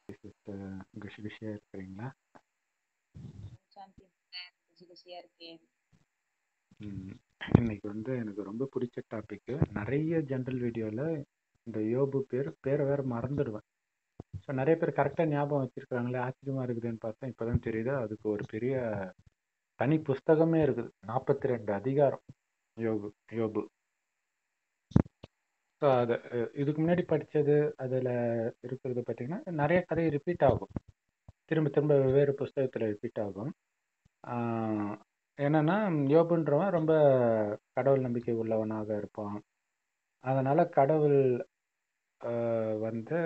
Sister குஷி குஷியா இருக்கிறீங்களா சாந்தி குஷி குஷியா இருக்கேன் ம், இன்னைக்கு வந்து எனக்கு ரொம்ப பிடிச்ச டாபிக் நிறைய ஜென்ரல் வீடியோவில் இந்த யோபு பேர் பேரை வேற மறந்துடுவேன் ஸோ நிறைய பேர் கரெக்டாக ஞாபகம் வச்சிருக்காங்களே ஆச்சரியமா இருக்குதுன்னு பார்த்தா இப்போதான் தெரியுது அதுக்கு ஒரு பெரிய தனி புஸ்தகமே இருக்குது நாற்பத்தி ரெண்டு அதிகாரம் யோபு யோபு ஸோ அது அஹ், இதுக்கு முன்னாடி படித்தது அதில் இருக்கிறது பார்த்தீங்கன்னா நிறைய கதை ரிப்பீட் ஆகும் திரும்ப திரும்ப வெவ்வேறு புஸ்தகத்தில் ரிப்பீட் ஆகும் ஆஹ், என்னன்னா யோபுன்றவன் ரொம்ப கடவுள் நம்பிக்கை உள்ளவனாக இருப்பான் அதனால கடவுள் ஆஹ், வந்து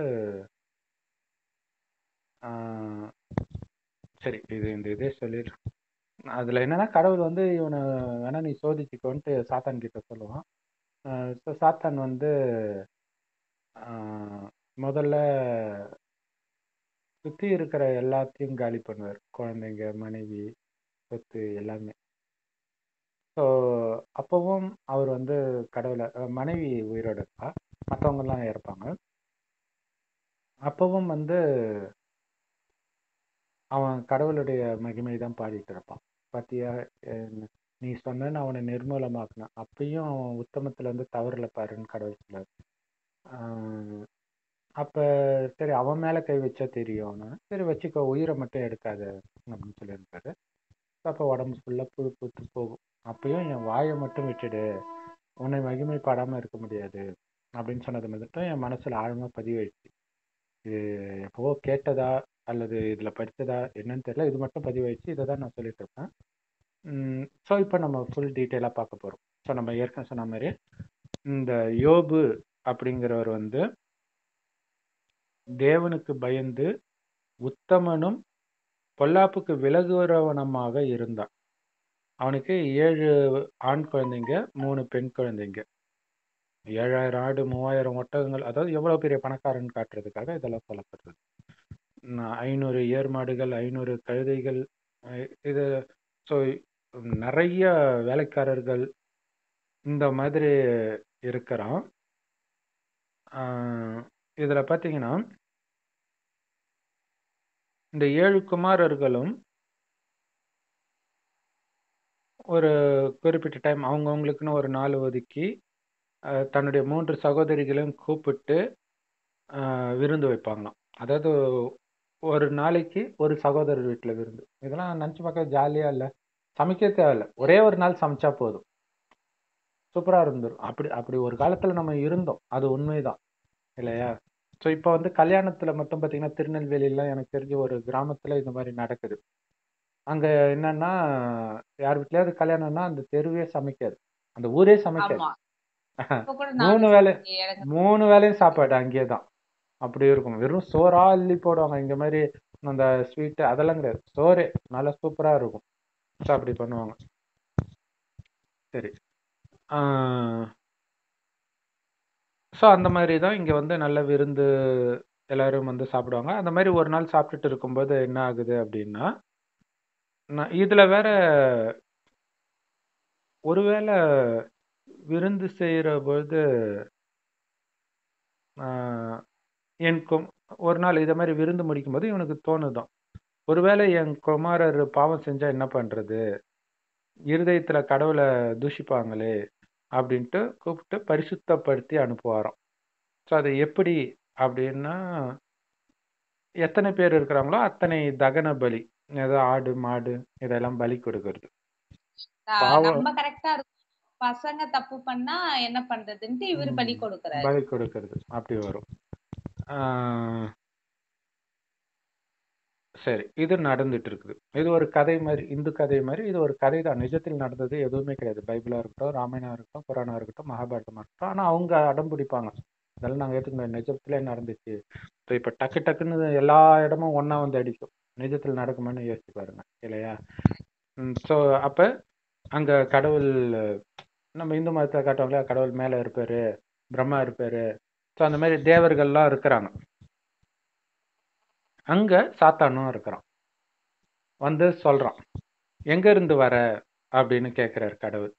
ஆஹ், சரி இது இந்த இதே சொல்லிடுறேன் அதில் என்னன்னா கடவுள் வந்து இவனை வேணா நீ சோதிச்சுக்கோன்ட்டு சாத்தான் கிட்ட சொல்லுவான் ஸோ சாத்தான் வந்து ஆஹ், முதல்ல சுற்றி இருக்கிற எல்லாத்தையும் காலி பண்ணுவார் குழந்தைங்க மனைவி சொத்து எல்லாமே ஸோ அப்பவும் அவர் வந்து கடவுளை அஹ் மனைவி உயிரோட இருப்பா மற்றவங்கெல்லாம் இறப்பாங்க அப்பவும் வந்து அவன் கடவுளுடைய மகிமை தான் பாடிட்டு இருப்பான் பாத்தியா அஹ் நீ சொன்ன நான் அவனை நிர்மூலமாக்குனேன் அப்பயும் அவன் உத்தமத்துல இருந்து தவறுல பாருன்னு கடவுள் சொல்லார் அப்ப சரி அவன் மேல கை வச்சா தெரியும் அவனு சரி வச்சுக்கோ உயிரை மட்டும் எடுக்காத அப்படின்னு சொல்லியிருக்காரு அப்போ உடம்பு ஃபுல்லா புழு பூத்து போகும் அப்பயும் என் வாயை மட்டும் விட்டுடு உன்னை மகிமை பாடாம இருக்க முடியாது அப்படின்னு சொன்னது மட்டும் என் மனசுல ஆழமா பதிவாயிடுச்சு இது எப்பவோ கேட்டதா அல்லது இதுல படிச்சதா என்னன்னு தெரியல இது மட்டும் பதிவாயிடுச்சு இதை தான் நான் சொல்லிட்டு இருப்பேன் ஸோ இப்போ நம்ம ஃபுல் டீட்டெயிலாக பார்க்க போறோம் ஸோ நம்ம ஏற்கனவே சொன்ன மாதிரி இந்த யோபு அப்படிங்கிறவர் வந்து தேவனுக்கு பயந்து உத்தமனும் பொல்லாப்புக்கு விலகுறவனமாக இருந்தான் அவனுக்கு ஏழு ஆண் குழந்தைங்க மூணு பெண் குழந்தைங்க ஏழாயிரம் ஆடு மூவாயிரம் ஒட்டகங்கள் அதாவது எவ்வளவு பெரிய பணக்காரன் காட்டுறதுக்காக இதெல்லாம் சொல்லப்படுறது ந- ஐநூறு ஏர் மாடுகள் ஐநூறு கழுதைகள் அஹ் இது ஸோ நிறைய வேலைக்காரர்கள் இந்த மாதிரி இருக்கிறான் ஆஹ் இதுல பாத்தீங்கன்னா இந்த ஏழு குமாரர்களும் ஒரு குறிப்பிட்ட டைம் அவங்கவுங்களுக்குன்னு ஒரு நாள் ஒதுக்கி அஹ், தன்னுடைய மூன்று சகோதரிகளையும் கூப்பிட்டு அஹ், விருந்து வைப்பாங்களாம் அதாவது ஒரு நாளைக்கு ஒரு சகோதரர் வீட்டில் விருந்து இதெல்லாம் நினச்சி பார்க்க ஜாலியாக இல்லை சமைக்க தேவையில்ல ஒரே ஒரு நாள் சமைச்சா போதும் சூப்பராக இருந்துரும் அப்படி அப்படி ஒரு காலத்தில் நம்ம இருந்தோம் அது உண்மைதான் இல்லையா ஸோ இப்போ வந்து கல்யாணத்தில் மட்டும் பார்த்தீங்கன்னா திருநெல்வேலியிலாம் எனக்கு தெரிஞ்ச ஒரு கிராமத்தில் இந்த மாதிரி நடக்குது அங்கே என்னன்னா யார் வீட்லயாவது கல்யாணம்னா அந்த தெருவே சமைக்காது அந்த ஊரே சமைக்காது ஆமா இப்ப கூட மூணு நானும் வேளை எனக்கு மூணு வேளையும் சாப்பாடு அங்கேயே தான் அப்படி இருக்கும் வெறும் சோறா அள்ளி போடுவாங்க இங்க மாதிரி அந்த ஸ்வீட் அதெல்லாம் கிடையாது சோறே நல்லா சூப்பரா இருக்கும் ஸோ அப்படி பண்ணுவாங்க சரி ஸோ அந்த மாதிரி தான் இங்க வந்து நல்ல விருந்து எல்லாரும் வந்து சாப்பிடுவாங்க அந்த மாதிரி ஒரு நாள் சாப்பிட்டுட்டு இருக்கும்போது என்ன ஆகுது அப்படின்னா நான் இதுல வேற ஒருவேளை விருந்து செய்யற பொழுது ஆஹ், என் கும் ஒரு நாள் இதை மாதிரி விருந்து முடிக்கும்போது இவனுக்கு தோணுதான் ஒருவேளை என் குமாரர் பாவம் செஞ்சா என்ன பண்றது இருதயத்துல கடவுளை தூஷிப்பாங்களே அப்படின்ட்டு கூப்பிட்டு பரிசுத்தப்படுத்தி அனுப்புவாராம் ஸோ அது எப்படி அப்படின்னா எத்தனை பேர் இருக்கிறாங்களோ அத்தனை தகன பலி ஏதோ ஆடு மாடு இதெல்லாம் பலி கொடுக்கறது ஆஹ் பாவம் நம்ம கரெக்டா இருக்கும் பசங்க தப்பு பண்ணா என்ன பண்றதுன்ட்டு இவரு பலி ம், கொடுக்கறாரு பலி கொடுக்கறது அப்படி வரும் ஆஹ் சரி இது நடந்துட்டு இருக்குது இது ஒரு கதை மாதிரி இந்து கதை மாதிரி இது ஒரு கதை தான் நிஜத்தில் நடந்தது எதுவுமே கிடையாது பைபிளா இருக்கட்டும் ராமாயணம் இருக்கட்டும் புராணம் இருக்கட்டும் மகாபாரதமா இருக்கட்டும் ஆனா அவங்க அடம் பிடிப்பாங்க இதெல்லாம் நாங்க ஏத்துக்க முடியாது நிஜத்திலே நடந்துச்சு ஸோ இப்ப டக்கு டக்குன்னு எல்லா இடமும் ஒண்ணா வந்து அடிக்கும் நிஜத்தில் நடக்குமான்னு யோசிச்சு பாருங்க இல்லையா ஸோ அப்ப அங்க கடவுள் நம்ம இந்து மதத்தை காட்டுவாங்களே கடவுள் மேல இருப்பாரு பிரம்மா இருப்பாரு ஸோ அந்த மாதிரி தேவர்கள்லாம் இருக்கிறாங்க அங்க சாத்தானும் இருக்கிறான் வந்து சொல்றான் எங்க இருந்து வர அப்படின்னு கேட்கிறார் கடவுள்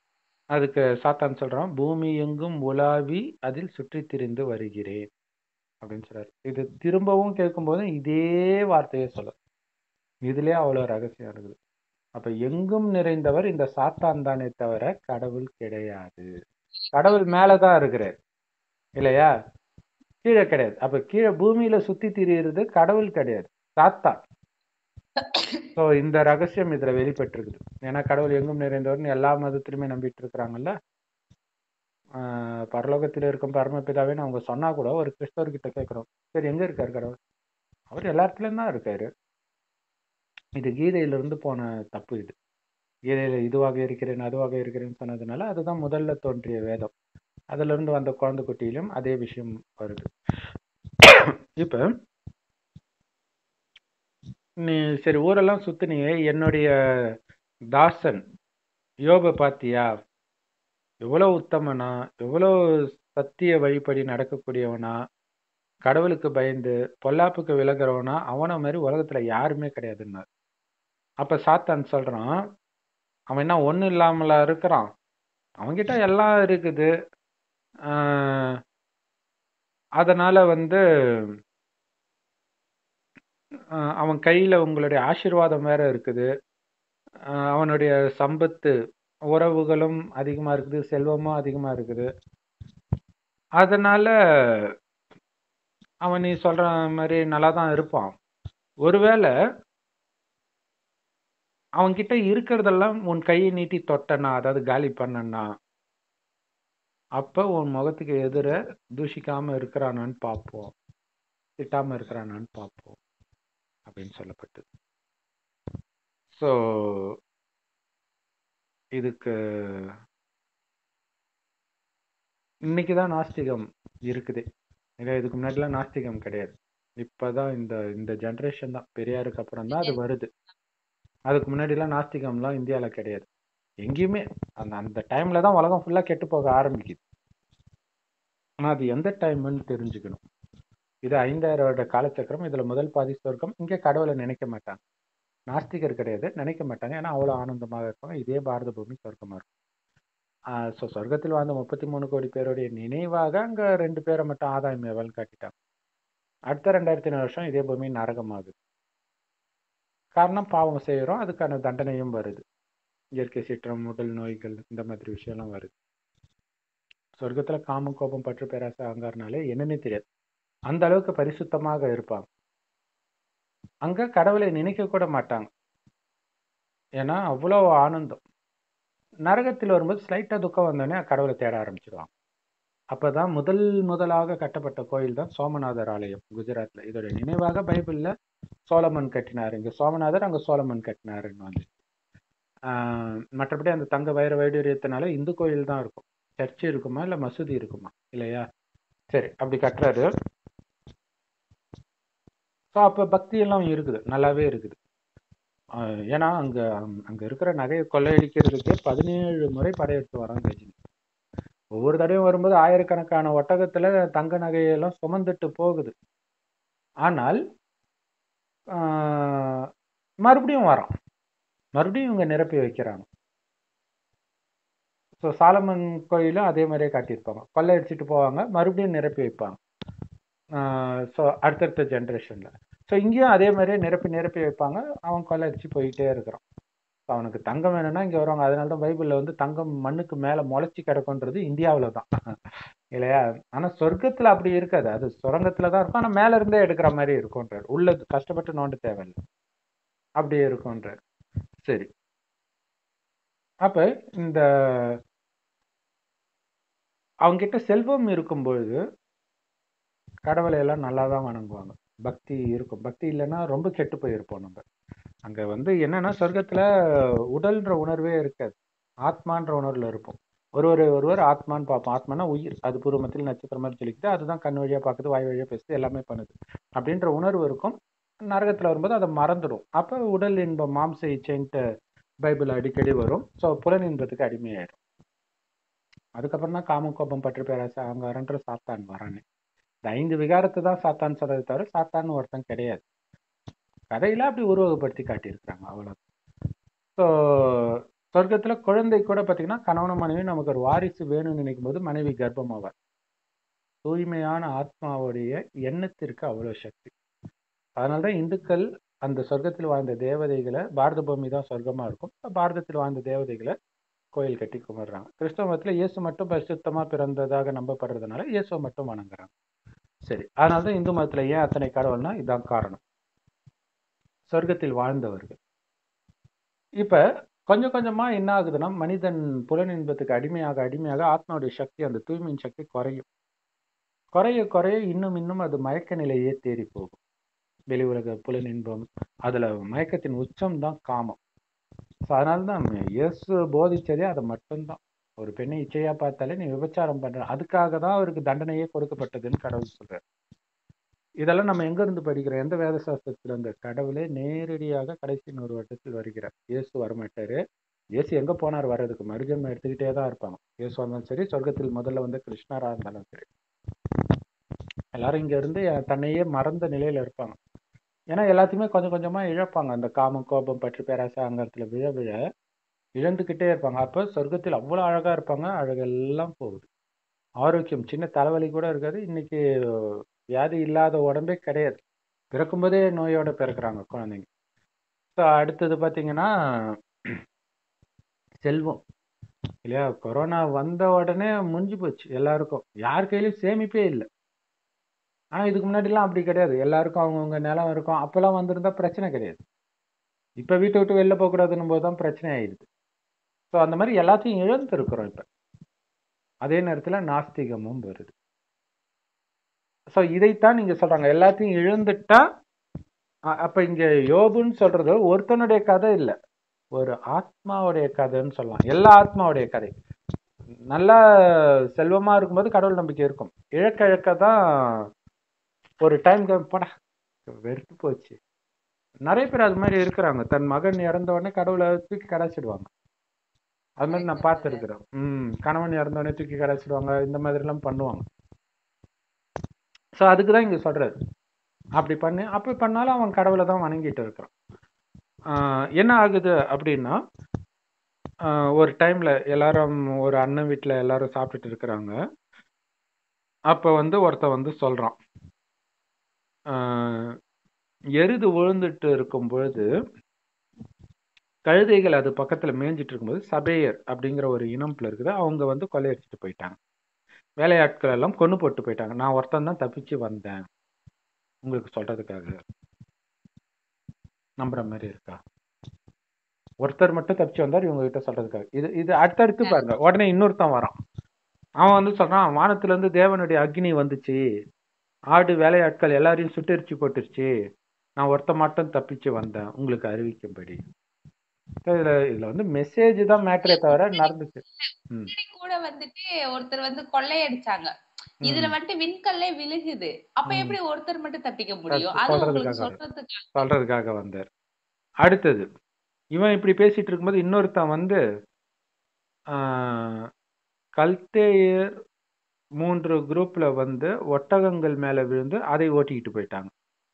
அதுக்கு சாத்தான் சொல்றான் பூமி எங்கும் உலாவி அதில் சுற்றித் திரிந்து வருகிறேன் அப்படின்னு சொல்றாரு இது திரும்பவும் கேட்கும்போது இதே வார்த்தையை சொல்ல இதுலயே அவ்வளவு ரகசியம் இருக்குது அப்ப எங்கும் நிறைந்தவர் இந்த சாத்தான் தானே தவிர கடவுள் கிடையாது கடவுள் மேலதான் இருக்கிறார் இல்லையா கீழே கிடையாது அப்ப கீழே பூமியில சுத்தி திரியிறது கடவுள் கிடையாது சாத்தான் சோ இந்த ரகசியம் இதுல வெளிப்பட்டிருக்குது ஏன்னா கடவுள் எங்கும் நிறைந்தவர்னு எல்லா மதத்திலுமே நம்பிட்டு இருக்கிறாங்கல்ல ஆஹ் பரலோகத்தில் இருக்கும் பரமபிதாவேன்னு அவங்க சொன்னா கூட ஒரு கிறிஸ்தவர்கிட்ட கேட்கிறோம் சரி எங்க இருக்காரு கடவுள் அவர் எல்லா இடத்துலயும் தான் இருக்காரு இது கீதையிலிருந்து போன தப்பு இது கீதையில இதுவாக இருக்கிறேன் அதுவாக இருக்கிறேன்னு சொன்னதுனால அதுதான் முதல்ல தோன்றிய வேதம் அதுல இருந்து வந்த குழந்தை குட்டியிலும் அதே விஷயம் வருது இப்ப நீ சரி ஊரெல்லாம் சுத்தினியே என்னுடைய தாசன் யோப பாத்தியா எவ்வளவு உத்தமனா எவ்வளவு சத்திய வழிப்படி நடக்கக்கூடியவனா கடவுளுக்கு பயந்து பொல்லாப்புக்கு விலகுறவனா அவனை மாதிரி உலகத்துல யாருமே கிடையாதுன்னார் அப்ப சாத்தான் சொல்றான் அவன் என்ன ஒண்ணும் இல்லாமலா இருக்கிறான் அவன்கிட்ட எல்லாம் இருக்குது ஆஹ் அதனால வந்து ஆஹ் அவன் கையில உங்களுடைய ஆசீர்வாதம் வேற இருக்குது ஆஹ் அவனுடைய சம்பத்து உறவுகளும் அதிகமா இருக்குது செல்வமும் அதிகமா இருக்குது அதனால அவன் நீ சொல்ற மாதிரி நல்லா தான் இருப்பான் ஒருவேளை அவன்கிட்ட இருக்கிறதெல்லாம் உன் கையை நீட்டி தொட்டனா அதாவது காலி பண்ணனா அப்ப உன் முகத்துக்கு எதிர தூஷிக்காம இருக்கிறானான்னு பார்ப்போம் திட்டாம இருக்கிறானான்னு பார்ப்போம் அப்படின்னு சொல்லப்பட்டது ஸோ இதுக்கு இன்னைக்குதான் நாஸ்திகம் இருக்குது இல்லை இதுக்கு முன்னாடிலாம் நாஸ்திகம் கிடையாது இப்பதான் இந்த இந்த ஜென்ரேஷன் தான் பெரியாருக்கு அப்புறம் தான் அது வருது அதுக்கு முன்னாடிலாம் நாஸ்திகம்லாம் இந்தியாவில் கிடையாது எங்கேயுமே அந்த அந்த டைம்ல தான் உலகம் ஃபுல்லா கெட்டு போக ஆரம்பிக்குது ஆனா அது எந்த டைம்னு தெரிஞ்சுக்கணும் இது ஐந்தாயிரம் வருட காலச்சக்கரம் இதுல முதல் பாதி சொர்க்கம் இங்க கடவுளை நினைக்க மாட்டாங்க நாஸ்திகர் கிடையாது நினைக்க மாட்டாங்க ஏன்னா அவ்வளவு ஆனந்தமாக இருப்பாங்க இதே பாரத பூமி சொர்க்கமா இருக்கும் ஆஹ் ஸோ சொர்க்கத்தில் வாழ்ந்த முப்பத்தி மூணு கோடி பேருடைய நினைவாக அங்க ரெண்டு பேரை மட்டும் ஆதாயம் எவல்னு காட்டிட்டாங்க அடுத்த ரெண்டாயிரத்தி ஐநூறு வருஷம் இதே பூமி நரகமாகுது காரணம் பாவம் செய்யறோம் அதுக்கான தண்டனையும் வருது இயற்கை சீற்றம் உடல் நோய்கள் இந்த மாதிரி விஷயம்லாம் வருது சொர்க்கத்துல காமம் கோபம் பற்று பேராசை அங்காரனாலே என்னன்னே தெரியாது அந்த அளவுக்கு பரிசுத்தமாக இருப்பாங்க அங்க கடவுளை நினைக்க கூட மாட்டாங்க ஏன்னா அவ்வளவு ஆனந்தம் நரகத்தில் வரும்போது ஸ்லைட்டா துக்கம் வந்தோடனே கடவுளை தேட ஆரம்பிச்சிடுவாங்க அப்பதான் முதல் முதலாக கட்டப்பட்ட கோயில் தான் சோமநாதர் ஆலயம் குஜராத்ல இதோட நினைவாக பைபிள்ல சோலமன் கட்டினார் இங்க சோமநாதர் அங்க சோலமன் கட்டினாருன்னு வந்து ஆஹ் மற்றபடி அந்த தங்க வைர வைடூரியத்தினால இந்து கோயில் தான் இருக்கும் சர்ச் இருக்குமா இல்ல மசூதி இருக்குமா இல்லையா சரி அப்படி கட்டுறாரு ஸோ அப்ப பக்தி எல்லாம் இருக்குது நல்லாவே இருக்குது ஆஹ் ஏன்னா அங்க அங்க இருக்கிற நகையை கொள்ளையடிக்கிறதுக்கு பதினேழு முறை படையெடுத்து வரான் ரஜினி ஒவ்வொரு தடவையும் வரும்போது ஆயிரக்கணக்கான ஒட்டகத்துல தங்க நகையெல்லாம் சுமந்துட்டு போகுது ஆனால் ஆஹ் மறுபடியும் வரான் மறுபடியும் இவங்க நிரப்பி வைக்கிறாங்க ஸோ சாலமன் கோயிலும் அதே மாதிரியே காட்டியிருப்பாங்க கொள்ளை அடிச்சுட்டு போவாங்க மறுபடியும் நிரப்பி வைப்பாங்க ஸோ அடுத்தடுத்த ஜென்ரேஷனில் ஸோ இங்கேயும் அதே மாதிரியே நிரப்பி நிரப்பி வைப்பாங்க அவன் கொள்ளை அடிச்சு போயிட்டே இருக்கிறான் ஸோ அவனுக்கு தங்கம் வேணும்னா இங்கே வருவாங்க அதனால தான் பைபிளில் வந்து தங்கம் மண்ணுக்கு மேலே முளைச்சி கிடக்குன்றது இந்தியாவில் தான் இல்லையா ஆனால் சொர்க்கத்தில் அப்படி இருக்காது அது சுரங்கத்தில் தான் இருக்கும் ஆனால் மேலே இருந்தே எடுக்கிற மாதிரி இருக்கும்ன்றார் உள்ள கஷ்டப்பட்டு நோண்ட தேவையில்லை அப்படியே இருக்கும்ன்றார் சரி அப்ப இந்த அவங்கிட்ட செல்வம் இருக்கும்பொழுது கடவுளை எல்லாம் நல்லா தான் வணங்குவாங்க பக்தி இருக்கும் பக்தி இல்லைன்னா ரொம்ப கெட்டு போயிருப்போம் நம்ம அங்க வந்து என்னன்னா சொர்க்கத்துல உடல்ன்ற உணர்வே இருக்காது ஆத்மான்ற உணர்வுல இருப்போம் ஒருவர் ஒருவர் ஆத்மான்னு பார்ப்போம் ஆத்மானா உயிர் அது பூர்வமத்தில் நட்சத்திரம் மாதிரி சொல்லிக்கிட்டு அதுதான் கண் வழியா பார்க்குது வாய் வழியா பேசுது எல்லாமே பண்ணுது அப்படின்ற உணர்வு இருக்கும் நரகத்துல வரும்போது அதை மறந்துடும் அப்ப உடல் இன்பம் மாம்ச இச்சைன்ட்டு பைபிள் அடிக்கடி வரும் ஸோ புலன் இன்பத்துக்கு அடிமையாயிடும் அதுக்கப்புறம் தான் காம கோபம் பற்று பேராசை அகங்காரன்ற சாத்தான் வரானே இந்த ஐந்து விகாரத்தை தான் சாத்தான் சொல்றதை தவிர சாத்தான் ஒருத்தன் கிடையாது கதையில அப்படி உருவகப்படுத்தி காட்டியிருக்கிறாங்க அவ்வளோ ஸோ சொர்க்கத்துல குழந்தை கூட பார்த்தீங்கன்னா கணவனும் மனைவி நமக்கு ஒரு வாரிசு வேணும்னு நினைக்கும் போது மனைவி கர்ப்பமாவார் தூய்மையான ஆத்மாவுடைய எண்ணத்திற்கு அவ்வளோ சக்தி அதனால தான் இந்துக்கள் அந்த சொர்க்கத்தில் வாழ்ந்த தேவதைகளை பாரத பூமி தான் சொர்க்கமா இருக்கும் பாரதத்தில் வாழ்ந்த தேவதைகளை கோயில் கட்டி கும்பிடுறாங்க கிறிஸ்தவ மதத்தில் இயேசு மட்டும் பரிசுத்தமா பிறந்ததாக நம்பப்படுறதுனால இயேசுவை மட்டும் வணங்குறாங்க சரி அதனால தான் இந்து மதத்துல ஏன் அத்தனை கடவுள்னா இதான் காரணம் சொர்க்கத்தில் வாழ்ந்தவர்கள் இப்ப கொஞ்சம் கொஞ்சமா என்ன ஆகுதுன்னா மனிதன் புலன் இன்பத்துக்கு அடிமையாக அடிமையாக ஆத்மாவுடைய சக்தி அந்த தூய்மையின் சக்தி குறையும் குறைய குறைய இன்னும் இன்னும் அது மயக்க நிலையே தேடி போகும் வெளி உலக புலன் இன்பம் அதுல மயக்கத்தின் உச்சம் தான் காமம் ஸோ அதனால தான் இயேசு போதிச்சதே அதை மட்டும்தான் ஒரு பெண்ணை இச்சையா பார்த்தாலே நீ விபச்சாரம் பண்ற அதுக்காக தான் அவருக்கு தண்டனையே கொடுக்கப்பட்டதுன்னு கடவுள் சொல்றாரு இதெல்லாம் நம்ம எங்க இருந்து படிக்கிறோம் எந்த வேத சாஸ்திரத்துல இந்த கடவுளே நேரடியாக கடைசி நூறு வருடத்தில் வருகிறார் இயேசு வரமாட்டாரு இயேசு எங்க போனார் வர்றதுக்கு மறுஜன்மம் எடுத்துக்கிட்டே தான் இருப்பாங்க இயேசு வந்தாலும் சரி சொர்க்கத்தில் முதல்ல வந்து கிருஷ்ணரா இருந்தாலும் சரி எல்லாரும் இங்க இருந்து தன்னையே மறந்த நிலையில இருப்பாங்க ஏன்னா எல்லாத்தையுமே கொஞ்சம் கொஞ்சமா இழப்பாங்க அந்த காமம் கோபம் பற்று பேராசை அங்கத்துல விழ விழ இழந்துக்கிட்டே இருப்பாங்க அப்போ சொர்க்கத்தில் அவ்வளோ அழகா இருப்பாங்க அழகெல்லாம் போகுது ஆரோக்கியம் சின்ன தலைவலி கூட இருக்காது இன்னைக்கு வியாதி இல்லாத உடம்பே கிடையாது பிறக்கும்போதே நோயோட பிறக்கிறாங்க குழந்தைங்க ஸோ அடுத்தது பார்த்தீங்கன்னா செல்வம் இல்லையா கொரோனா வந்த உடனே முடிஞ்சு போச்சு எல்லாருக்கும் யார் கையிலயும் சேமிப்பே இல்லை ஆனா இதுக்கு முன்னாடிலாம் அப்படி கிடையாது எல்லாருக்கும் அவங்கவுங்க நிலம் இருக்கும் அப்பெல்லாம் வந்திருந்தா பிரச்சனை கிடையாது இப்ப வீட்டை விட்டு வெளில போகக்கூடாதுன்னு போது தான் பிரச்சனை ஆயிடுது ஸோ அந்த மாதிரி எல்லாத்தையும் இழந்து இருக்கிறோம் இப்ப அதே நேரத்துல நாஸ்திகமும் வருது ஸோ இதைத்தான் நீங்க சொல்றாங்க எல்லாத்தையும் இழந்துட்டா அ- அப்ப இங்க யோபுன்னு சொல்றது ஒருத்தனுடைய கதை இல்ல ஒரு ஆத்மாவுடைய கதைன்னு சொல்லலாம் எல்லா ஆத்மாவுடைய கதை நல்லா செல்வமா இருக்கும்போது கடவுள் நம்பிக்கை இருக்கும் இழக்க இழக்க தான் ஒரு டைம் படா வெறுத்து போச்சு நிறைய பேர் அது மாதிரி இருக்கிறாங்க தன் மகன் இறந்த உடனே கடவுளை தூக்கி கடைச்சிடுவாங்க அது மாதிரி நான் பார்த்துருக்குறேன் ம் கணவன் இறந்த உடனே தூக்கி கடைச்சிடுவாங்க இந்த மாதிரி எல்லாம் பண்ணுவாங்க ஸோ அதுக்கு தான் இங்க சொல்றாரு அப்படி பண்ணி அப்படி பண்ணாலும் அவன் கடவுளை தான் வணங்கிட்டு இருக்கிறான் ஆஹ் என்ன ஆகுது அப்படின்னா ஆஹ் ஒரு டைம்ல எல்லாரும் ஒரு அண்ணன் வீட்ல எல்லாரும் சாப்பிட்டுட்டு இருக்கிறாங்க அப்ப வந்து ஒருத்தன் வந்து சொல்றான் ஆஹ் எருது விழுந்துட்டு இருக்கும் பொழுது கழுதைகள் அது பக்கத்துல மேய்ஞ்சிட்டு இருக்கும்போது சபேயர் அப்படிங்கிற ஒரு இனம்ல இருக்குது அவங்க வந்து கொள்ளையடிச்சிட்டு போயிட்டாங்க வேலையாட்கள் எல்லாம் கொண்டு போட்டு போயிட்டாங்க நான் ஒருத்தன் தான் தப்பிச்சு வந்தேன் உங்களுக்கு சொல்றதுக்காக நம்புற மாதிரி இருக்கா ஒருத்தர் மட்டும் தப்பிச்சு வந்தார் இவங்க கிட்ட சொல்றதுக்காக இது இது அடுத்தடுத்து பாருங்க உடனே இன்னொருத்தன் வரான் அவன் வந்து சொல்றான் வானத்துல இருந்து தேவனுடைய அக்னி வந்துச்சு ஆடு வேலையாட்கள் எல்லாரையும் சுட்டெரிச்சு போட்டுருச்சு நான் ஒருத்த மட்டும் தப்பிச்சு வந்தேன் உங்களுக்கு அறிவிக்கும்படி So இதுல இதுல வந்து மெசேஜ் தான் மேட்டரே தவிர நடந்துச்சு ம் முன்னாடி கூட வந்துட்டு ஒருத்தர் வந்து கொள்ளையடிச்சாங்க இதுல ம். வந்துட்டு விண்கல்லே விழுகுது அப்ப ம். எப்படி ஒருத்தர் மட்டும் தப்பிக்க முடியும் தப்பி- அது உங்களுக்கு சொல்றதுக்காக. சொல்றதுக்கு சொல்றதுக்காக வந்தார் அடுத்தது இவன் இப்படி பேசிட்டு இருக்கும்போது இன்னொருத்தன் வந்து ஆஹ், கல்தேயர் மூன்று குரூப்ல வந்து ஒட்டகங்கள் மேல விழுந்து அதை ஓட்டிக்கிட்டு போயிட்டாங்க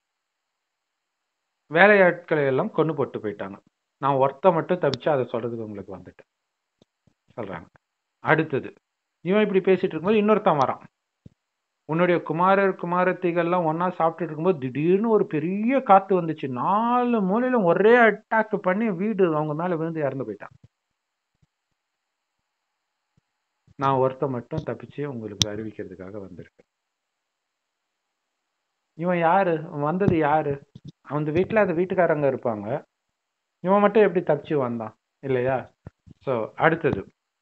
வேலையாட்களை எல்லாம் கொண்டு போட்டு போயிட்டாங்க நான் ஒருத்த மட்டும் தப்பிச்சு அதை சொல்றதுக்கு உங்களுக்கு வந்துட்டேன் சொல்றாங்க அடுத்தது இவன் இப்படி பேசிட்டு இருக்கும்போது இன்னொருத்தன் வரான் உன்னுடைய குமாரர் குமாரத்திகள்லாம் ஒண்ணா சாப்பிட்டுட்டு இருக்கும்போது திடீர்னு ஒரு பெரிய காத்து வந்துச்சு நாலு மூலையிலும் ஒரே அட்டாக் பண்ணி வீடு அவங்க மேல விழுந்து இறந்து போயிட்டான் நான் ஒருத்த மட்டும் தப்பிச்சு உங்களுக்கு அறிவிக்கிறதுக்காக வந்திருக்கேன் இவன் யாரு வந்தது யாரு அந்த வீட்டுல அந்த வீட்டுக்காரங்க இருப்பாங்க இவன் மட்டும் எப்படி தப்பிச்சு வந்தான் இல்லையா சோ அடுத்தது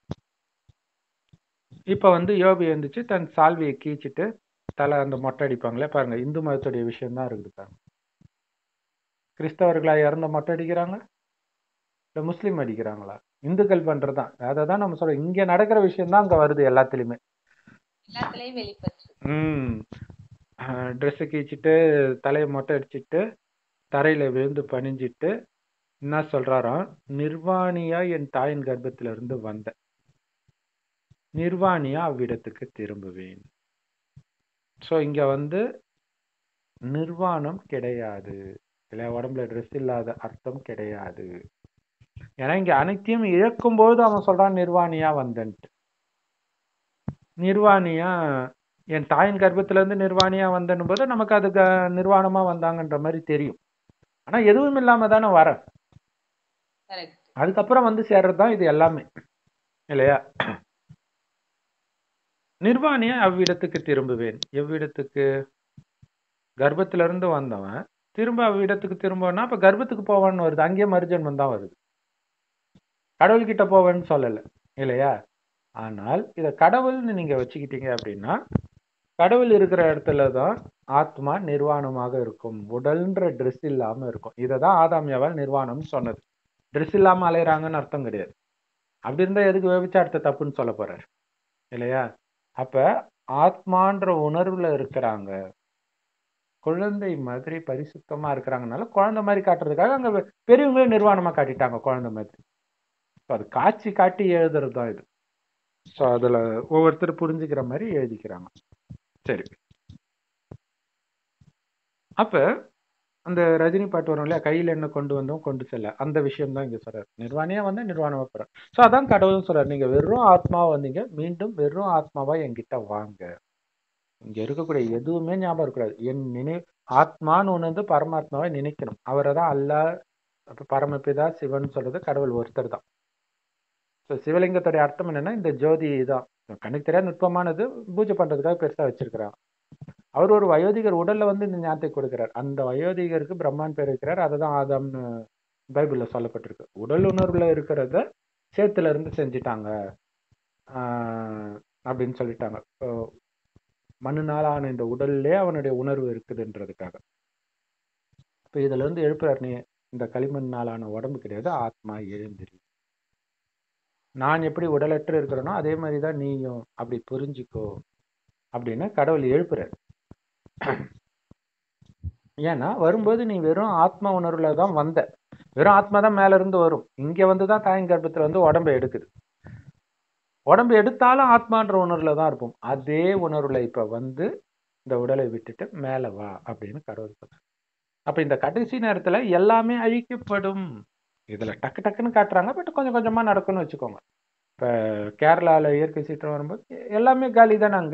இப்ப வந்து யோபி எழுந்துச்சு தன் சால்வியை கீச்சிட்டு தலை அந்த மொட்டை அடிப்பாங்களே பாருங்க இந்து மதத்துடைய விஷயம் தான் இருக்குது பாருங்க கிறிஸ்தவர்களா இறந்த மொட்டை அடிக்கிறாங்க இல்ல முஸ்லீம் அடிக்கிறாங்களா இந்துக்கள் பண்றதுதான் அதை தான் நம்ம சொல்றோம் இங்க நடக்கிற விஷயம் தான் அங்க வருது எல்லாத்துலயுமே எல்லாத்துலயும் வெளிப்பட்டு ம் ட்ரெஸ்ஸை கீச்சிட்டு தலையை மொட்டை அடிச்சிட்டு தரையில விழுந்து பணிஞ்சிட்டு என்ன சொல்றாராம் நிர்வாணியா என் தாயின் கர்ப்பத்துல இருந்து வந்த நிர்வாணியா அவ்விடத்துக்கு திரும்புவேன் சோ இங்க வந்து நிர்வாணம் கிடையாது இல்ல உடம்புல ட்ரெஸ் இல்லாத அர்த்தம் கிடையாது ஏன்னா இங்க அனைத்தையும் இழக்கும் பொழுது அவன் சொல்றான் நிர்வாணியா வந்தன்ட்டு நிர்வாணியா என் தாயின் கர்ப்பத்துல இருந்து நிர்வாணியா வந்தனும் போது நமக்கு அது க- நிர்வாணமா வந்தாங்கன்ற மாதிரி தெரியும் ஆனா எதுவும் இல்லாம தானே வர கரெக்ட் அதுக்கப்புறம் வந்து சேர்றது தான் இது எல்லாமே இல்லையா நிர்வாணிய அவ்விடத்துக்கு திரும்புவேன் எவ்விடத்துக்கு கர்ப்பத்துல இருந்து வந்தவன் திரும்ப அவ்விடத்துக்கு திரும்பனா அப்ப கர்ப்பத்துக்கு போவான்னு வருது அங்கேயே மறுஜன்மம் தான் வருது கடவுள்கிட்ட போவேன்னு சொல்லல இல்லையா ஆனால் இத கடவுள்னு நீங்க வச்சுக்கிட்டீங்க அப்படின்னா கடவுள் இருக்கிற இடத்துல தான் ஆத்மா நிர்வாணமாக இருக்கும் உடல்ன்ற ட்ரெஸ் இல்லாம இருக்கும் இதை தான் ஆதாமியாவால் நிர்வாணம்னு சொன்னது ட்ரெஸ் இல்லாம அலையறாங்கன்னு அர்த்தம் கிடையாது அப்படி இருந்தா எதுக்கு விபச்சாரத்தை தப்புன்னு சொல்ல போறாரு இல்லையா அப்ப ஆத்மான்ற உணர்வுல இருக்கிறாங்க குழந்தை மாதிரி பரிசுத்தமா இருக்கிறாங்கனால குழந்தை மாதிரி காட்டுறதுக்காக அங்க பெ- பெரியவங்களே நிர்வாணமா காட்டிட்டாங்க குழந்தை மாதிரி So, அது காட்சி காட்டி எழுதுறது தான் இது ஸோ அதுல ஒவ்வொருத்தர் புரிஞ்சுக்கிற மாதிரி எழுதிக்கிறாங்க சரி அப்ப அந்த ரஜினி பாட்டு வரும் இல்லையா கையில என்ன கொண்டு வந்தோம் கொண்டு செல்ல அந்த விஷயம் தான் இங்க சொல்றாரு நிர்வாணியா வந்து நிர்வாணமா போற ஸோ அதான் கடவுள்னு சொல்றாரு நீங்க வெறும் ஆத்மாவா வந்தீங்க மீண்டும் வெறும் ஆத்மாவா என்கிட்ட வாங்க இங்க இருக்கக்கூடிய எதுவுமே ஞாபகம் இருக்கக்கூடாது என் நினை ஆத்மான்னு ஒண்ணு வந்து பரமாத்மாவை நினைக்கணும் அவரை தான் அல்லாஹ் அப்ப பரமபிதா சிவன் சொல்றது கடவுள் ஒருத்தர் தான் ஸோ சிவலிங்கத்துடைய அர்த்தம் என்னன்னா இந்த ஜோதி தான் கண்ணுக்கு தெரியாத நுட்பமானது பூஜை பண்றதுக்காக பெருசா வச்சிருக்கிறாங்க அவர் ஒரு வயோதிகர் உடல்ல வந்து இந்த ஞானத்தை கொடுக்கிறார் அந்த வயோதிகருக்கு பிரம்மான் பேர் இருக்கிறார் அதை தான் ஆதாம்னு பைபிள்ல சொல்லப்பட்டிருக்கு உடல் உணர்வுல இருக்கிறத சேத்துல இருந்து செஞ்சிட்டாங்க ஆஹ் அப்படின்னு சொல்லிட்டாங்க இப்போ மண்ணுனால ஆன இந்த உடல்லே அவனுடைய உணர்வு இருக்குதுன்றதுக்காக இப்போ இதுல இருந்து எழுப்புறார் நீ இந்த களிமண்ணாலான உடம்பு கிடையாது ஆத்மா எழுந்திரி நான் எப்படி உடலற்று இருக்கிறேனோ அதே மாதிரி தான் நீயும் அப்படி புரிஞ்சுக்கோ அப்படின்னு கடவுள் எழுப்புறார் ஏன்னா வரும்போது நீ வெறும் ஆத்ம உணர்வுல தான் வந்த வெறும் ஆத்மா தான் மேல இருந்து வரும் இங்க வந்து தான் தாயின் கர்ப்பத்துல வந்து உடம்பை எடுக்குது உடம்பு எடுத்தாலும் ஆத்மான்ற உணர்வுல தான் இருப்போம் அதே உணர்வுல இப்ப வந்து இந்த உடலை விட்டுட்டு மேல வா அப்படின்னு கடவுள் சொல்றார் அப்ப இந்த கடைசி நேரத்துல எல்லாமே அழிக்கப்படும் இதுல டக்கு டக்குன்னு காட்டுறாங்க பட் கொஞ்சம் கொஞ்சமா நடக்கும்னு வச்சுக்கோங்க இப்ப கேரளால இயற்கை சீற்றம் வரும்போது எல்லாமே காலி தானே அங்க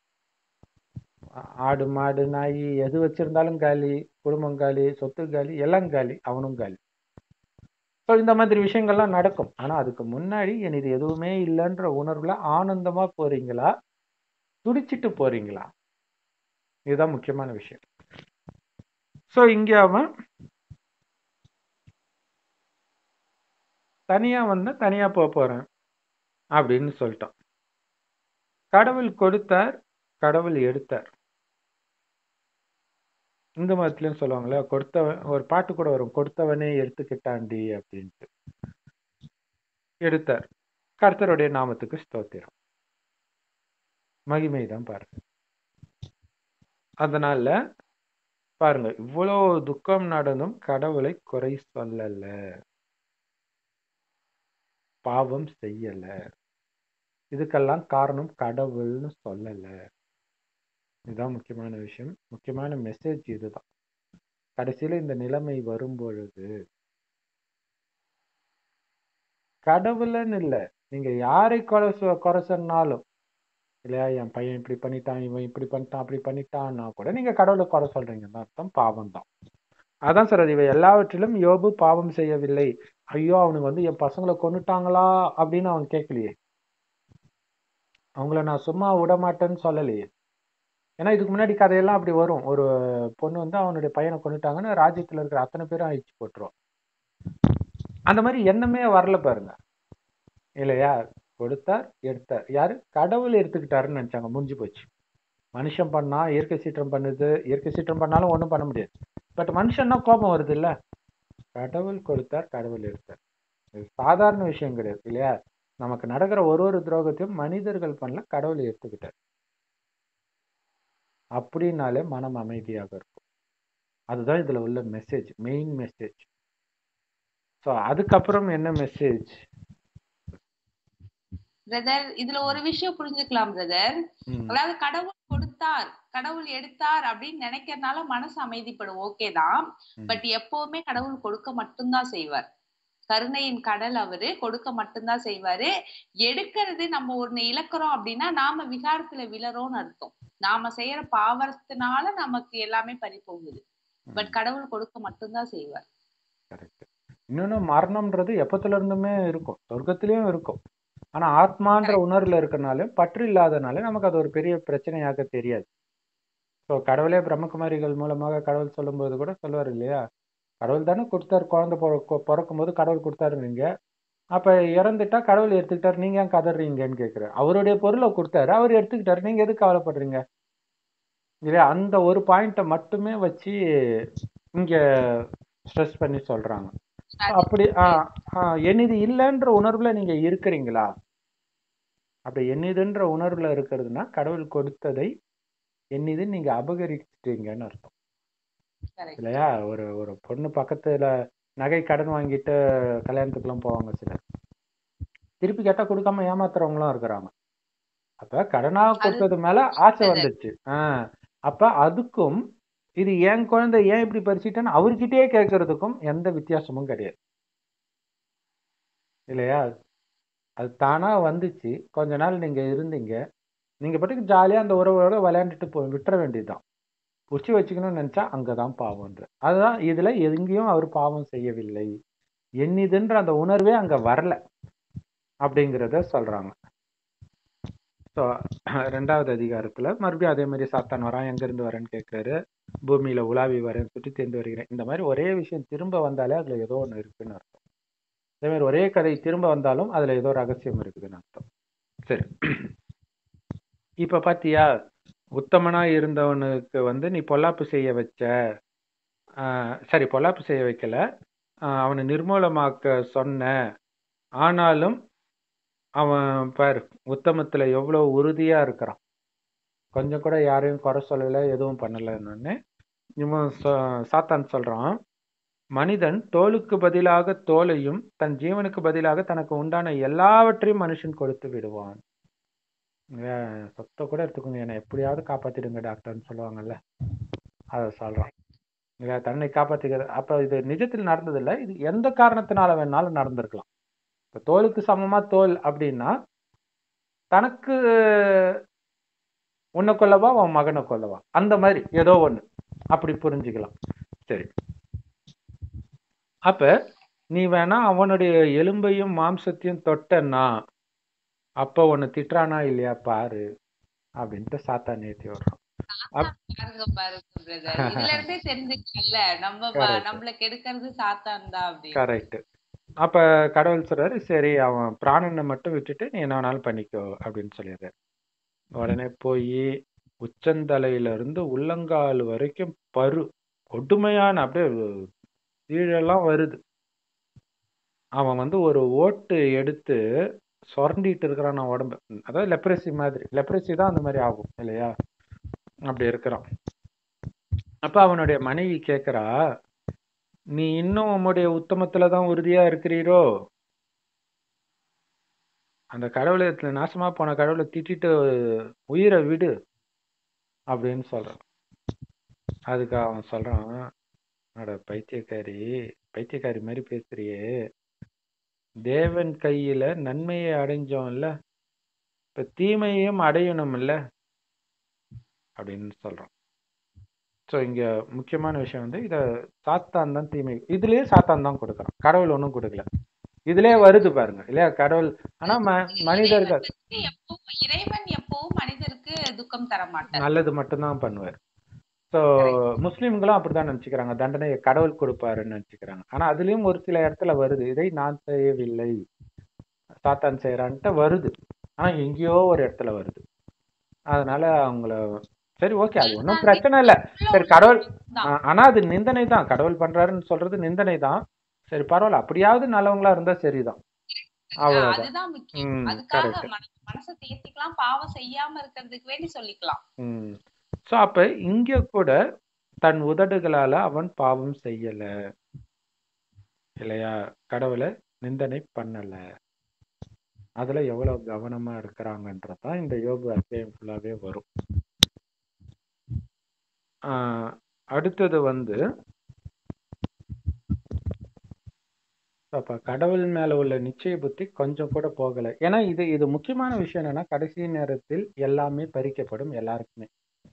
ஆ- ஆடு மாடு நாய் எது வச்சிருந்தாலும் காலி குடும்பம் காலி சொத்து காலி எல்லாம் காலி அவனும் காலி ஸோ இந்த மாதிரி விஷயங்கள்லாம் நடக்கும் ஆனா அதுக்கு முன்னாடி என் இது எதுவுமே இல்லைன்ற உணர்வுல ஆனந்தமா போறீங்களா துடிச்சிட்டு போறீங்களா இதுதான் முக்கியமான விஷயம் ஸோ இங்க அவன் தனியா வந்தா தனியா போக போறேன் அப்படின்னு சொல்லிட்டான் கடவுள் கொடுத்தார் கடவுள் எடுத்தார் இந்த மதத்துலயும் சொல்லுவாங்களே கொடுத்தவன் ஒரு பாட்டு கூட வரும் கொடுத்தவனே எடுத்துக்கிட்டாண்டி அப்படின்ட்டு எடுத்தார் கர்த்தருடைய நாமத்துக்கு ஸ்தோத்திரம் மகிமை தான் பாருங்க அதனால பாருங்க இவ்வளவு துக்கம் நடந்தும் கடவுளை குறை சொல்லல பாவம் செய்யல இதுக்கெல்லாம் காரணம் கடவுள்னு சொல்லல இதுதான் முக்கியமான விஷயம் முக்கியமான மெசேஜ் இதுதான் கடைசியில இந்த நிலைமை வரும் பொழுது கடவுள்னு இல்ல நீங்க யாரை குறை சொ- குறை சொன்னாலும் இல்லையா என் பையன் இப்படி பண்ணிட்டான் இவன் இப்படி பண்ணிட்டான் அப்படி பண்ணிட்டான்னா கூட நீங்க கடவுளை குறை சொல்றீங்கன்னு அர்த்தம் பாவம் தான் அதான் சார் இவ எல்லாவற்றிலும் யோபு பாவம் செய்யவில்லை ஐயோ அவனுக்கு வந்து என் பசங்களை கொன்னுட்டாங்களா அப்படின்னு அவன் கேட்கலையே அவங்கள நான் சும்மா விட மாட்டேன்னு சொல்லலையே ஏன்னா இதுக்கு முன்னாடி கதையெல்லாம் அப்படி வரும் ஒரு பொண்ணு வந்து அவனுடைய பையனை கொண்டுட்டாங்கன்னு ராஜ்யத்துல இருக்கிற அத்தனை பேரும் அழிச்சு போட்டுருவோம் அந்த மாதிரி எண்ணமே வரல பாருங்க இல்லையா கொடுத்தார் எடுத்தார் யாரு கடவுள் எடுத்துக்கிட்டாருன்னு நினைச்சாங்க முடிஞ்சு போச்சு மனுஷன் பண்ணா இயற்கை சீற்றம் பண்ணுது இயற்கை சீற்றம் பண்ணாலும் ஒண்ணும் பண்ண முடியாது பட் மனுஷன்னா கோபம் வருது இல்ல கடவுள் கொடுத்தார் கடவுள் எடுத்தார் இது சாதாரண விஷயம் கிடையாது இல்லையா நமக்கு நடக்கிற ஒரு ஒரு துரோகத்தையும் மனிதர்கள் பண்ணல கடவுள் எடுத்துக்கிட்டார் அப்படின்னாலே மனம் அமைதியாக இருக்கும் அதுதான் இதுல உள்ள மெசேஜ் மெயின் மெசேஜ் ஸோ அதுக்கப்புறம் என்ன மெசேஜ் பிரதர் இதுல ஒரு விஷயம் புரிஞ்சுக்கலாம் பிரதர் அதாவது கடவுள் கொடுத்தார் கடவுள் எடுத்தார் அப்படின்னு நினைக்கிறதுனால மனசு அமைதிப்படும் ஓகே தான் ம். பட் எப்பவுமே கடவுள் கொடுக்க மட்டும்தான் செய்வார் கருணையின் கடல் அவரு கொடுக்க மட்டும்தான் செய்வாரு எடுக்கிறது நம்ம ஒண்ணு இழக்கிறோம் அப்படின்னா நாம விகாரத்துல விழறோம்னு அர்த்தம் நாம செய்யற பாவத்தினால நமக்கு எல்லாமே பறி போகுது பட் கடவுள் கொடுக்க மட்டும்தான் செய்வார் கரெக்ட் இன்னொன்னு மரணம்ன்றது எப்பத்துல இருந்துமே இருக்கும் சொர்க்கத்திலயும் இருக்கும் ஆனா ஆத்மான்ற உணர்வுல இருக்கனால பற்று இல்லாதனால நமக்கு அது ஒரு பெரிய பிரச்சனையாக தெரியாது ஸோ கடவுளே பிரம்மகுமாரிகள் மூலமாக கடவுள் சொல்லும்போது கூட சொல்லுவார் இல்லையா கடவுள் தானே கொடுத்தாரு குழந்தை பிறக்க- பிறக்கும் போது கடவுள் கொடுத்தாரு நீங்க அப்ப இறந்துட்டா கடவுள் எடுத்துக்கிட்டாரு நீங்க ஏன் கதறீங்கன்னு கேட்குறாரு அவருடைய பொருளை கொடுத்தாரு அவர் எடுத்துக்கிட்டாரு நீங்க எதுக்கு கவலைப்படுறீங்க இல்லையா அந்த ஒரு பாயிண்ட்டை மட்டுமே வச்சு இங்க ஸ்ட்ரெஸ் பண்ணி சொல்றாங்க அப்படி ஆ ஆ, என்னிது இல்லைன்ற உணர்வுல நீங்க இருக்கிறீங்களா அப்படி என்னிதுன்ற உணர்வுல இருக்கிறதுனா கடவுள் கொடுத்ததை என்னிது நீங்க அபகரிச்சிட்டீங்கன்னு அர்த்தம் Correct. இல்லையா ஒரு ஒரு பொண்ணு பக்கத்துல நகை கடன் வாங்கிட்டு கல்யாணத்துக்குலாம் போவாங்க சிலர் திருப்பி கேட்டா கொடுக்காம ஏமாத்துறவங்களும் இருக்கிறாங்க அப்ப கடனா கொடுத்தது மேல ஆசை வந்துச்சு ஆஹ் அப்ப அதுக்கும் இது என் குழந்தை ஏன் இப்படி பறிச்சிட்டேன்னு அவர்கிட்டயே கேட்கறதுக்கும் எந்த வித்தியாசமும் கிடையாது இல்லையா அது தானா வந்துச்சு கொஞ்ச நாள் நீங்க இருந்தீங்க நீங்க பாட்டுக்கு ஜாலியா அந்த உறவோட விளையாண்டுட்டு போ விட்டுற வேண்டியதுதான் புடிச்சு வச்சுக்கணும்னு நினைச்சா அங்கதான் பாவம்ன்ற அதுதான் இதுல எங்கேயும் அவர் பாவம் செய்யவில்லை என்னிதுன்ற அந்த உணர்வே அங்க வரல அப்படிங்கிறத சொல்றாங்க ஸோ ரெண்டாவது அதிகாரத்துல மறுபடியும் அதே மாதிரி சாத்தான் வரான் எங்க இருந்து வரேன்னு கேட்கிறாரு பூமியில உலாவி வரேன் சுற்றி தேர்ந்து வருகிறேன் இந்த மாதிரி ஒரே விஷயம் திரும்ப வந்தாலே அதுல ஏதோ ஒண்ணு இருக்குன்னு அர்த்தம் அதே மாதிரி ஒரே கதை திரும்ப வந்தாலும் அதுல ஏதோ ரகசியம் இருக்குதுன்னு அர்த்தம் சரி இப்ப பாத்தியா உத்தமனா இருந்தவனுக்கு வந்து நீ பொல்லாப்பு செய்ய வச்ச ஆஹ் சரி பொல்லாப்பு செய்ய வைக்கல ஆஹ் அவனை நிர்மூலமாக்க சொன்ன ஆனாலும் அவன் பாரு உத்தமத்துல எவ்வளவு உறுதியா இருக்கிறான் கொஞ்சம் கூட யாரையும் குறை சொல்லல எதுவும் பண்ணலன்னு இவன் சொ- சாத்தான் சொல்றான் மனிதன் தோலுக்கு பதிலாக தோலையும் தன் ஜீவனுக்கு பதிலாக தனக்கு உண்டான எல்லாவற்றையும் மனுஷன் கொடுத்து விடுவான் ஏன் சொத்தை கூட எடுத்துக்கோங்க என்னை எப்படியாவது காப்பாத்திடுங்க டாக்டர்னு சொல்லுவாங்கல்ல அதை சொல்றான் இல்லையா தன்னை காப்பாத்திக்கிறது அப்ப இது நிஜத்தில் நடந்ததில்லை இது எந்த காரணத்தினால வேணாலும் நடந்திருக்கலாம் இப்ப தோலுக்கு சமமா தோல் அப்படின்னா தனக்கு உன்னை கொல்லவா உன் மகனை கொல்லவா அந்த மாதிரி ஏதோ ஒண்ணு அப்படி புரிஞ்சுக்கலாம் சரி அப்ப நீ வேணா அவனுடைய எலும்பையும் மாம்சத்தையும் தொட்டன்னா அப்ப உன்னை திட்டுறானா இல்லையா பாரு அப்படின்ட்டு சாத்தான் ஏத்தி விடுறான் அப்- பாருங்க பாருங்க பிரதர் இதுல இருந்தே தெரிஞ்சுக்கல நம்ம ப- Correct. நம்மள கெடுக்கிறது சாத்தான் தான் அப்படின்னு கரெக்ட் அப்ப கடவுள் சொல்றாரு சரி அவன் பிராணனை மட்டும் விட்டுட்டு நீ என்ன வேணாலும் பண்ணிக்கோ அப்படின்னு சொல்லிடுறாரு உடனே போய் உச்சந்தலையில இருந்து உள்ளங்கால் வரைக்கும் பரு கொடுமையான அப்படியே கீழெல்லாம் வருது அவன் வந்து ஒரு ஓட்டு எடுத்து சுரண்டிட்டு இருக்கிறான் அவன் உடம்பு அதாவது லெப்ரசி மாதிரி லெப்ரசி தான் அந்த மாதிரி ஆகும் இல்லையா அப்படி இருக்கிறான் அப்ப அவனுடைய மனைவி கேக்குறா நீ இன்னும் உம்முடைய உத்தமத்துல தான் உறுதியா இருக்கிறீரோ அந்த கடவுளை நாசமா போன கடவுளை திட்டிட்டு உயிரை விடு அப்படின்னு சொல்றான் அதுக்கு அவன் சொல்றான் அட பைத்தியக்காரி பைத்தியக்காரி மாதிரி பேசுறியே தேவன் கையில நன்மையை அடைஞ்சோம்ல இப்ப தீமையையும் அடையணும் இல்ல அப்படின்னு சொல்றான் ஸோ இங்க முக்கியமான விஷயம் வந்து இத சாத்தான் தான் தீமை இதுலயே சாத்தான் தான் கொடுக்குறான் கடவுள் ஒன்றும் கொடுக்கல இதுலயே வருது பாருங்க இல்லையா கடவுள் ஆனா ம- மனிதர்கள் இறைவனுக்கு எப்பவும் இறைவன் எப்பவும் மனிதருக்கு துக்கம் தர மாட்டார் நல்லது மட்டும்தான் பண்ணுவார் ஸோ முஸ்லிம்களும் அப்படிதான் நினைச்சுக்கிறாங்க தண்டனையை கடவுள் கொடுப்பாருன்னு நினைச்சுக்கிறாங்க ஆனா அதுலயும் ஒரு சில இடத்துல வருது இதை நான் செய்யவில்லை சாத்தான் செய்யறான்ட்டு வருது ஆனா எங்கேயோ ஒரு இடத்துல வருது அதனால அவங்கள சரி ஓகே அது ஒன்றும் பிரச்சனை இல்லை சரி கடவுள் தான். ஆ- ஆனா அது நிந்தனை தான் கடவுள் பண்றாருன்னு சொல்றது நிந்தனை தான் சரி பரவாயில்ல அப்படியாவது நல்லவங்களா இருந்தா சரிதான் அவ்வளவுதான் அதுதான் முக்கியம் ம் அதுக்காக கரெக்ட் மன- மனசை தேர்த்திக்கலாம் பாவம் செய்யாம இருக்கிறதுக்கு வேண்டி சொல்லிக்கலாம் ம் ஸோ அப்ப இங்க கூட தன் உதடுகளால அவன் பாவம் செய்யல இல்லையா கடவுளை நிந்தனை பண்ணல அதுல எவ்வளவு கவனமா இருக்கிறாங்கன்றதான் இந்த யோகு அத்தியாயம் ஃபுல்லாவே வரும் ஆஹ் அடுத்தது வந்து போகலப்பா கடவுள் மேல உள்ள நிச்சய புத்தி கொஞ்சம் கூட போகல ஏன்னா இது இது முக்கியமான விஷயம் என்னன்னா கடைசி நேரத்தில் எல்லாமே பறிக்கப்படும் எல்லாருக்குமே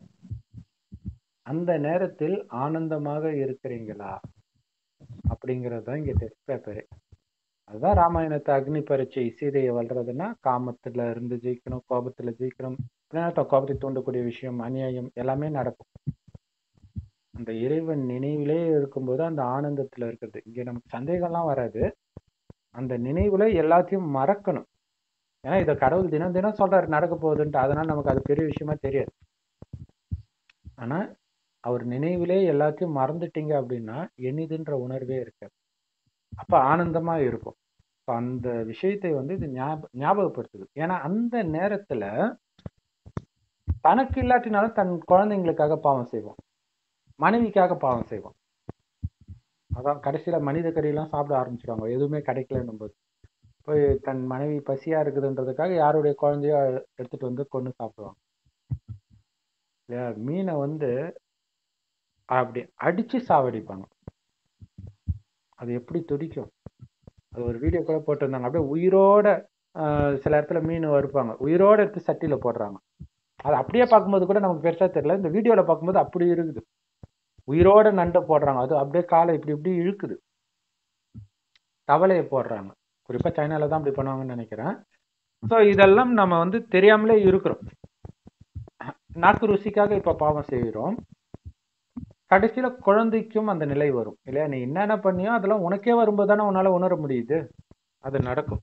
அந்த நேரத்தில் ஆனந்தமாக இருக்கிறீங்களா அப்படிங்கிறது தான் இங்க டெஸ்ட் பேப்பரு அதுதான் ராமாயணத்தை அக்னி பரீட்சை சீதையை வளர்றதுன்னா காமத்துல இருந்து ஜெயிக்கணும் கோபத்துல ஜெயிக்கணும் அப்படின்னா த- கோபத்தை தூண்டக்கூடிய விஷயம் அநியாயம் எல்லாமே நடக்கும் அந்த இறைவன் நினைவிலே இருக்கும்போது அந்த ஆனந்தத்துல இருக்கிறது இங்க நமக்கு சந்தேகம்லாம் வராது அந்த நினைவுல எல்லாத்தையும் மறக்கணும் ஏன்னா இதை கடவுள் தினம் தினம் சொல்றாரு நடக்க போகுதுன்ட்டு அதனால நமக்கு அது பெரிய விஷயமா தெரியாது ஆனா அவர் நினைவிலே எல்லாத்தையும் மறந்துட்டீங்க அப்படின்னா எண்ணிதுன்ற உணர்வே இருக்காது அப்ப ஆனந்தமா இருக்கும் அப்ப அந்த விஷயத்தை வந்து இது ஞாப ஞாபகப்படுத்துது ஏன்னா அந்த நேரத்துல தனக்கு இல்லாட்டினாலும் தன் குழந்தைங்களுக்காக பாவம் செய்வோம் மனைவிக்காக பாவம் செய்வோம் அதான் கடைசியில மனித கறியெல்லாம் சாப்பிட ஆரம்பிச்சிருவாங்க எதுவுமே கிடைக்கலன்னும் போது போய் தன் மனைவி பசியா இருக்குதுன்றதுக்காக யாருடைய குழந்தையோ எடுத்துட்டு வந்து கொண்டு சாப்பிடுவாங்க இல்லையா மீனை வந்து அப்படி அடிச்சு சாவடிப்பாங்க அது எப்படி துடிக்கும் அது ஒரு வீடியோ கூட போட்டிருந்தாங்க அப்படியே உயிரோட ஆஹ், சில இடத்துல மீன் வறுப்பாங்க உயிரோட எடுத்து சட்டியில போடுறாங்க அது அப்படியே பார்க்கும்போது கூட நமக்கு பெருசா தெரியல இந்த வீடியோல பார்க்கும்போது அப்படி இருக்குது உயிரோட நண்டை போடுறாங்க அது அப்படியே காலை இப்படி இப்படி இழுக்குது தவளையை போடுறாங்க குறிப்பா சைனால தான் அப்படி பண்ணுவாங்கன்னு நினைக்கிறேன் ஸோ இதெல்லாம் நம்ம வந்து தெரியாமலே இருக்கிறோம் நாக்கு ருசிக்காக இப்ப பாவம் செய்கிறோம் கடைசியில குழந்தைக்கும் அந்த நிலை வரும் இல்லையா நீ என்னென்ன பண்ணியோ அதெல்லாம் உனக்கே வரும்போது தானே உன்னால உணர முடியுது அது நடக்கும்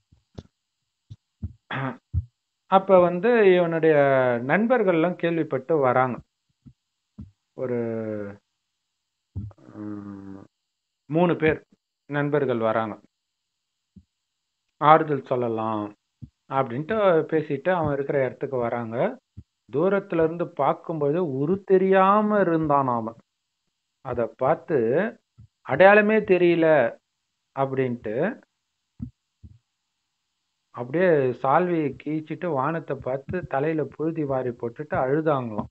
அப்ப வந்து இவனுடைய நண்பர்கள்லாம் கேள்விப்பட்டு வராங்க ஒரு உம், மூணு பேர் நண்பர்கள் வராங்க ஆறுதல் சொல்லலாம் அப்படின்ட்டு பேசிட்டு அவன் இருக்கிற இடத்துக்கு வராங்க தூரத்துல இருந்து பார்க்கும்போது உரு தெரியாம இருந்தான் அவன் அதை பார்த்து அடையாளமே தெரியல அப்படின்ட்டு அப்படியே சால்வையை கீச்சிட்டு வானத்தை பார்த்து தலையில புழுதி வாரி போட்டுட்டு அழுதாங்களாம்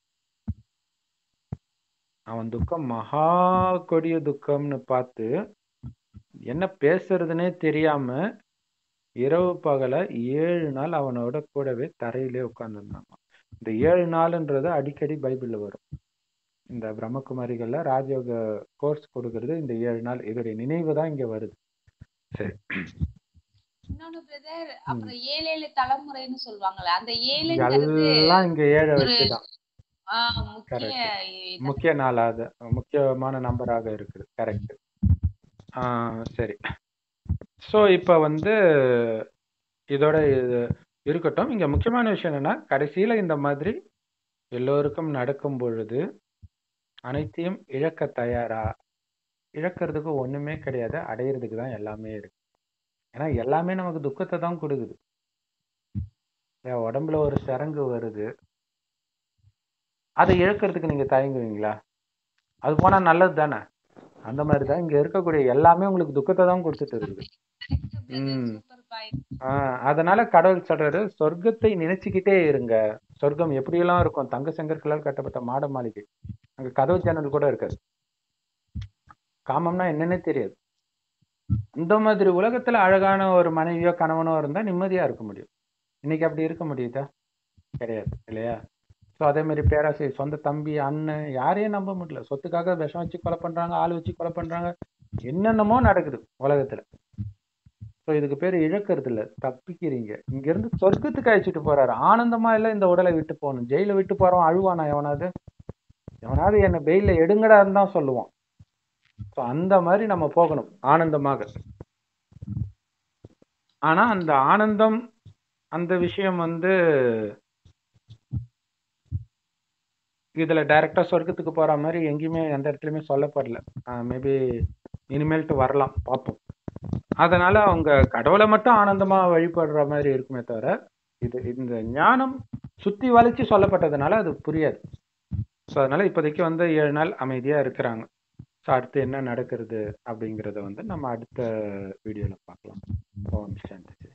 அவன் துக்கம் மகா கொடிய துக்கம்னு பார்த்து என்ன பேசுறதுனே தெரியாம இரவு பகல ஏழு நாள் அவனோட கூடவே தரையிலே உட்கார்ந்துருந்தாங்க இந்த ஏழு நாள்ன்றது அடிக்கடி பைபிள்ல வரும் இந்த பிரம்மகுமாரிகள்ல ராஜயோக கோர்ஸ் கொடுக்கறது இந்த ஏழு நாள் இதோடைய நினைவு தான் இங்க வருது சரி இன்னொன்னு பிரதர் அப்புறம் ஏழு ஏழு தலைமுறைன்னு சொல்லுவாங்கல்ல அந்த ஏழுங்கிறது எல்லாம் இங்க ஏழை வச்சுதான் ஆஹ் முக்கிய இது. முக்கிய நாளாக முக்கியமான நம்பராக இருக்குது கரெக்ட் சரி ஸோ இப்போ வந்து இதோட இது இருக்கட்டும் இங்க முக்கியமான விஷயம் என்னன்னா கடைசியில இந்த மாதிரி எல்லோருக்கும் நடக்கும் பொழுது அனைத்தையும் இழக்க தயாரா இழக்கிறதுக்கு ஒண்ணுமே கிடையாது அடையிறதுக்கு தான் எல்லாமே இருக்கு ஏன்னா எல்லாமே நமக்கு துக்கத்தை தான் கொடுக்குது என் உடம்புல ஒரு சரங்கு வருது அதை இழக்கிறதுக்கு நீங்க தயங்குவீங்களா அது போனா நல்லது தானே அந்த மாதிரி தான் இங்க இருக்கக்கூடிய எல்லாமே உங்களுக்கு துக்கத்தை தான் கொடுத்துட்டு இருக்குது Correct brother, ம். super point. ஆஹ் அதனால கடவுள் சொல்றாரு சொர்க்கத்தை நினைச்சுக்கிட்டே இருங்க சொர்க்கம் எப்படியெல்லாம் இருக்கும் தங்க செங்கற்களால் கட்டப்பட்ட மாட மாளிகை அங்க கதவு ஜன்னல் கூட இருக்காது காமம்னா என்னன்னே தெரியாது இந்த மாதிரி உலகத்துல அழகான ஒரு மனைவியோ கணவனோ இருந்தா நிம்மதியா இருக்க முடியும் இன்னைக்கு அப்படி இருக்க முடியுதா கிடையாது இல்லையா ஸோ அதே மாதிரி பேராசை சொந்த தம்பி அண்ணன் யாரையும் நம்ப முடியல சொத்துக்காக விஷம் வச்சு கொலை பண்றாங்க ஆள் வச்சு கொலை பண்றாங்க என்னென்னமோ நடக்குது உலகத்துல ஸோ இதுக்கு பேர் இழக்கிறது இல்ல தப்பிக்கிறீங்க இங்க இருந்து சொர்க்கத்துக்கு அழைச்சிட்டு போறாரு ஆனந்தமா இல்ல இந்த உடலை விட்டு போகணும் ஜெயில விட்டு போறோம் அழுவானா எவனாவது எவனாவது என்ன பெயில எடுங்கடான்னு தான் சொல்லுவான் ஸோ அந்த மாதிரி நம்ம போகணும் ஆனந்தமாக ஆனா அந்த ஆனந்தம் அந்த விஷயம் வந்து இதுல டைரக்டா சொர்க்கத்துக்கு போற மாதிரி எங்கேயுமே எந்த இடத்துலயுமே சொல்லப்படல மேபி இனிமேல்ட்டு வரலாம் பார்ப்போம் அதனால அவங்க கடவுளை மட்டும் ஆனந்தமா வழிபடுற மாதிரி இருக்குமே தவிர இது இந்த ஞானம் சுத்தி வளைச்சு சொல்லப்பட்டதுனால அது புரியாது ஸோ அதனால இப்போதைக்கு வந்து ஏழு நாள் அமைதியா இருக்கிறாங்க ஸோ அடுத்து என்ன நடக்கிறது அப்படிங்கிறத வந்து நம்ம அடுத்த வீடியோல பார்க்கலாம் ஓம் சாந்தி